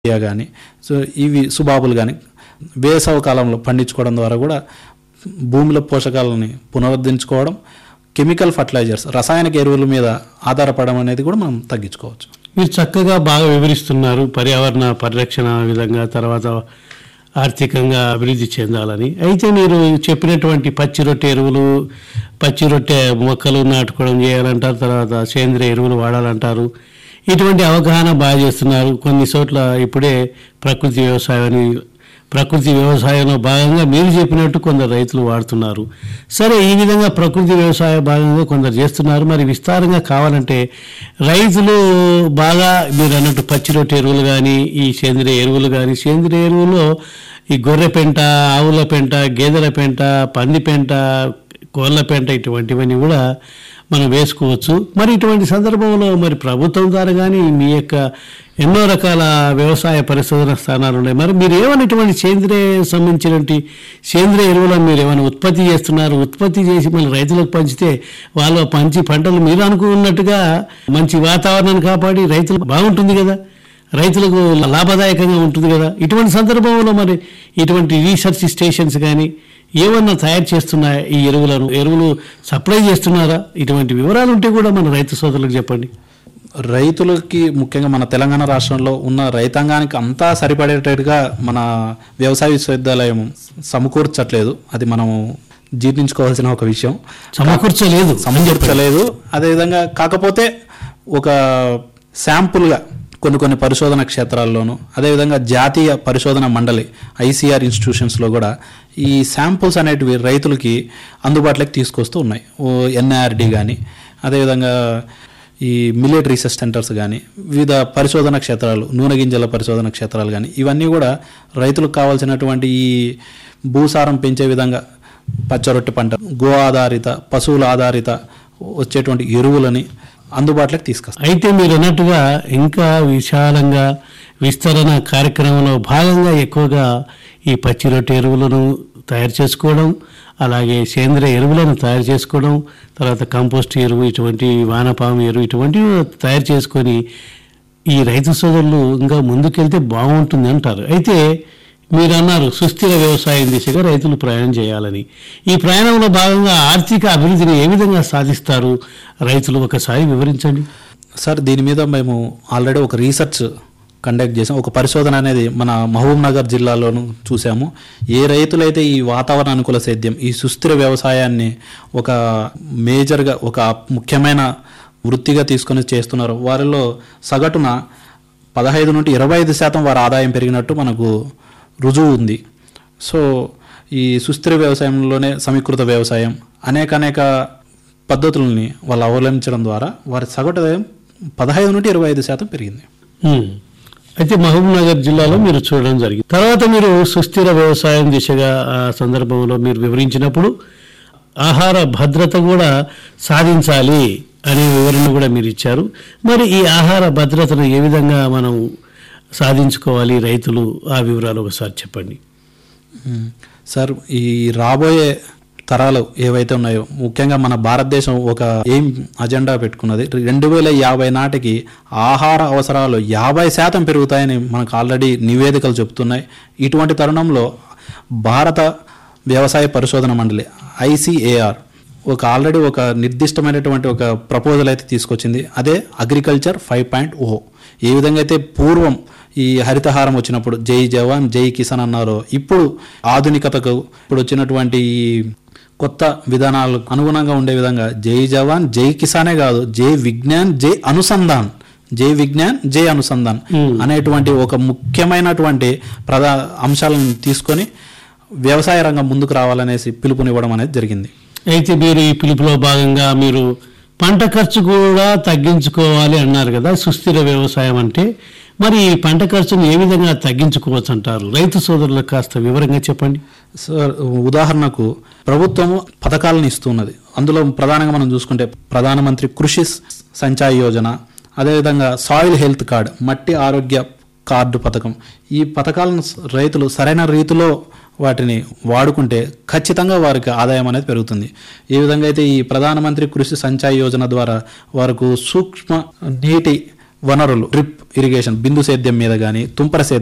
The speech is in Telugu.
యూరియా కానీ సో ఇవి సుబాబులు కానీ వేసవ కాలంలో పండించుకోవడం ద్వారా కూడా భూమిలో పోషకాలని పునరుద్ధరించుకోవడం కెమికల్ ఫర్టిలైజర్స్ రసాయనిక ఎరువుల మీద ఆధారపడడం అనేది కూడా మనం తగ్గించుకోవచ్చు మీరు చక్కగా బాగా వివరిస్తున్నారు పర్యావరణ పరిరక్షణ విధంగా తర్వాత ఆర్థికంగా అభివృద్ధి చెందాలని అయితే మీరు చెప్పినటువంటి పచ్చి రొట్టె ఎరువులు పచ్చి రొట్టె మొక్కలు నాటుకోవడం చేయాలంటారు తర్వాత సేంద్రియ ఎరువులు వాడాలంటారు ఇటువంటి అవగాహన బాగా చేస్తున్నారు కొన్ని చోట్ల ఇప్పుడే ప్రకృతి వ్యవసాయాన్ని ప్రకృతి వ్యవసాయంలో భాగంగా మీరు చెప్పినట్టు కొందరు రైతులు వాడుతున్నారు సరే ఈ విధంగా ప్రకృతి వ్యవసాయ భాగంగా కొందరు చేస్తున్నారు మరి విస్తారంగా కావాలంటే రైతులు బాగా మీరు అన్నట్టు పచ్చి రొట్టె ఎరువులు కానీ ఈ సేంద్రియ ఎరువులు కానీ సేంద్రియ ఎరువులో ఈ గొర్రె పెంట ఆవుల పెంట గేదెల పెంట పంది పెంట కోళ్ళ పెంట ఇటువంటివన్నీ కూడా మనం వేసుకోవచ్చు మరి ఇటువంటి సందర్భంలో మరి ప్రభుత్వం ద్వారా కానీ మీ యొక్క ఎన్నో రకాల వ్యవసాయ పరిశోధన స్థానాలు ఉన్నాయి మరి మీరు ఏమైనా ఇటువంటి సేంద్రియ సంబంధించినటువంటి సేంద్రియ ఎరువులను మీరు ఏమైనా ఉత్పత్తి చేస్తున్నారు ఉత్పత్తి చేసి మళ్ళీ రైతులకు పంచితే వాళ్ళు పంచి పంటలు మీరు అనుకున్నట్టుగా మంచి వాతావరణాన్ని కాపాడి రైతులకు బాగుంటుంది కదా రైతులకు లాభదాయకంగా ఉంటుంది కదా ఇటువంటి సందర్భంలో మరి ఇటువంటి రీసెర్చ్ స్టేషన్స్ కానీ ఏమన్నా తయారు చేస్తున్నాయా ఈ ఎరువులను ఎరువులు సప్లై చేస్తున్నారా ఇటువంటి వివరాలు ఉంటే కూడా మన రైతు సోదరులకు చెప్పండి రైతులకి ముఖ్యంగా మన తెలంగాణ రాష్ట్రంలో ఉన్న రైతాంగానికి అంతా సరిపడేటట్టుగా మన వ్యవసాయ విశ్వవిద్యాలయం సమకూర్చట్లేదు అది మనం జీర్ణించుకోవాల్సిన ఒక విషయం సమకూర్చలేదు సమకూర్చలేదు అదేవిధంగా కాకపోతే ఒక శాంపుల్గా కొన్ని కొన్ని పరిశోధన క్షేత్రాల్లోనూ అదేవిధంగా జాతీయ పరిశోధన మండలి ఐసీఆర్ ఇన్స్టిట్యూషన్స్లో కూడా ఈ శాంపుల్స్ అనేటివి రైతులకి అందుబాటులోకి తీసుకొస్తూ ఉన్నాయి ఓ ఎన్ఐఆర్డి కానీ అదేవిధంగా ఈ మిల్లెట్ రీసెర్చ్ సెంటర్స్ కానీ వివిధ పరిశోధన క్షేత్రాలు నూనె గింజల పరిశోధన క్షేత్రాలు కానీ ఇవన్నీ కూడా రైతులకు కావాల్సినటువంటి ఈ భూసారం పెంచే విధంగా పచ్చరొట్టె పంట గో ఆధారిత పశువుల ఆధారిత వచ్చేటువంటి ఎరువులని అందుబాటులోకి తీసుకొస్తాం అయితే మీరు అన్నట్టుగా ఇంకా విశాలంగా విస్తరణ కార్యక్రమంలో భాగంగా ఎక్కువగా ఈ పచ్చి రొట్టె ఎరువులను తయారు చేసుకోవడం అలాగే సేంద్రియ ఎరువులను తయారు చేసుకోవడం తర్వాత కంపోస్ట్ ఎరువు ఇటువంటి వానపాము ఎరువు ఇటువంటివి తయారు చేసుకొని ఈ రైతు సోదరులు ఇంకా ముందుకెళ్తే బాగుంటుంది అంటారు అయితే మీరు అన్నారు సుస్థిర వ్యవసాయం దిశగా రైతులు ప్రయాణం చేయాలని ఈ ప్రయాణంలో భాగంగా ఆర్థిక అభివృద్ధిని ఏ విధంగా సాధిస్తారు రైతులు ఒకసారి వివరించండి సార్ దీని మీద మేము ఆల్రెడీ ఒక రీసెర్చ్ కండక్ట్ చేసాం ఒక పరిశోధన అనేది మన మహబూబ్ నగర్ జిల్లాలోను చూసాము ఏ రైతులైతే ఈ వాతావరణ అనుకూల సేద్యం ఈ సుస్థిర వ్యవసాయాన్ని ఒక మేజర్గా ఒక ముఖ్యమైన వృత్తిగా తీసుకొని చేస్తున్నారో వారిలో సగటున పదహైదు నుండి ఇరవై ఐదు శాతం వారి ఆదాయం పెరిగినట్టు మనకు రుజువు ఉంది సో ఈ సుస్థిర వ్యవసాయంలోనే సమీకృత వ్యవసాయం అనేక అనేక పద్ధతులని వాళ్ళు అవలంబించడం ద్వారా వారి సగటు ఆదాయం పదహైదు నుండి ఇరవై ఐదు శాతం పెరిగింది ఉమ్. అయితే మహబూబ్ నగర్ జిల్లాలో మీరు చూడడం జరిగింది తర్వాత మీరు సుస్థిర వ్యవసాయం దిశగా ఆ సందర్భంలో మీరు వివరించినప్పుడు ఆహార భద్రత కూడా సాధించాలి అనే వివరణ కూడా మీరు ఇచ్చారు మరి ఈ ఆహార భద్రతను ఏ విధంగా మనం సాధించుకోవాలి రైతులు ఆ వివరాలు ఒకసారి చెప్పండి మ్మ్. సార్ ఈ రాబోయే తరాలు ఏవైతే ఉన్నాయో ముఖ్యంగా మన భారతదేశం ఒక ఏం అజెండా పెట్టుకున్నది రెండు వేల యాభై నాటికి ఆహార అవసరాలు యాభై శాతం పెరుగుతాయని మనకు ఆల్రెడీ నివేదికలు చెప్తున్నాయి ఇటువంటి తరుణంలో భారత వ్యవసాయ పరిశోధన మండలి ఐసిఏఆర్ ఒక ఆల్రెడీ ఒక నిర్దిష్టమైనటువంటి ఒక ప్రపోజల్ అయితే తీసుకొచ్చింది అదే అగ్రికల్చర్ ఫైవ్ పాయింట్ ఓ ఏ విధంగా అయితే పూర్వం ఈ హరితహారం వచ్చినప్పుడు జై జవాన్ జై కిసాన్ అన్నారో ఇప్పుడు ఆధునికతకు ఇప్పుడు వచ్చినటువంటి ఈ కొత్త విధానాలకు అనుగుణంగా ఉండే విధంగా జై జవాన్ జై కిసానే కాదు జై విజ్ఞాన్ జై అనుసంధాన్ జై విజ్ఞాన్ జై అనుసంధాన్ అనేటువంటి ఒక ముఖ్యమైనటువంటి ప్రధా అంశాలను తీసుకొని వ్యవసాయ రంగం ముందుకు రావాలనేసి పిలుపునివ్వడం అనేది జరిగింది అయితే మీరు ఈ పిలుపులో భాగంగా మీరు పంట ఖర్చు కూడా తగ్గించుకోవాలి అన్నారు కదా సుస్థిర వ్యవసాయం అంటే మరి ఈ పంట ఖర్చును ఏ విధంగా తగ్గించుకోవచ్చు అంటారు రైతు సోదరులకు కాస్త వివరంగా చెప్పండి సార్ ఉదాహరణకు ప్రభుత్వము పథకాలను ఇస్తున్నది అందులో ప్రధానంగా మనం చూసుకుంటే ప్రధానమంత్రి కృషి సంచాయ్ యోజన అదేవిధంగా సాయిల్ హెల్త్ కార్డ్ మట్టి ఆరోగ్య కార్డు పథకం ఈ పథకాలను రైతులు సరైన రీతిలో వాటిని వాడుకుంటే ఖచ్చితంగా వారికి ఆదాయం అనేది పెరుగుతుంది ఏ విధంగా అయితే ఈ ప్రధానమంత్రి కృషి సంచాయ్ యోజన ద్వారా వారికి సూక్ష్మ నీటి వనరులు డ్రిప్ ఇరిగేషన్ బిందు సేద్యం మీద కానీ తుంపర సేద్యం